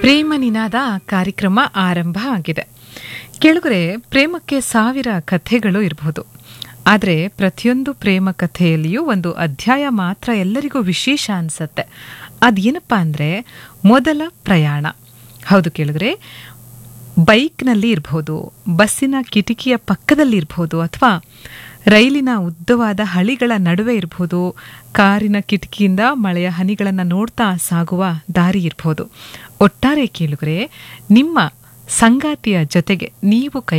ಪ್ರೇಮ ನಿನಾದ ಕಾರ್ಯಕ್ರಮ ಆರಂಭ ಆಗಿದೆ ಕೆಳಗರೆ ಪ್ರೇಮಕ್ಕೆ ಸಾವಿರ ಕಥೆಗಳು ಇರಬಹುದು ಆದರೆ ಪ್ರತಿಯೊಂದು ಪ್ರೇಮ ಕಥೆಯಲ್ಲಿಯೂ ಒಂದು ಅಧ್ಯಾಯ ಮಾತ್ರ ಎಲ್ಲರಿಗೂ ವಿಶೇಷ ಅನ್ಸತ್ತೆ ಅದೇನಪ್ಪ ಅಂದರೆ ಮೊದಲ ಪ್ರಯಾಣ ಹೌದು ಕೇಳಿದ್ರೆ ಬೈಕ್ನಲ್ಲಿ ಇರಬಹುದು ಬಸ್ಸಿನ ಕಿಟಕಿಯ ಪಕ್ಕದಲ್ಲಿ ಇರಬಹುದು ಅಥವಾ ರೈಲಿನ ಉದ್ದವಾದ ಹಳಿಗಳ ನಡುವೆ ಇರಬಹುದು ಕಾರಿನ ಕಿಟಕಿಯಿಂದ ಮಳೆಯ ಹನಿಗಳನ್ನು ನೋಡ್ತಾ ಸಾಗುವ ದಾರಿ ಇರಬಹುದು ಒಟ್ಟಾರೆ ಕೇಳಿದ್ರೆ ನಿಮ್ಮ ಸಂಗಾತಿಯ ಜೊತೆಗೆ ನೀವು ಕೈ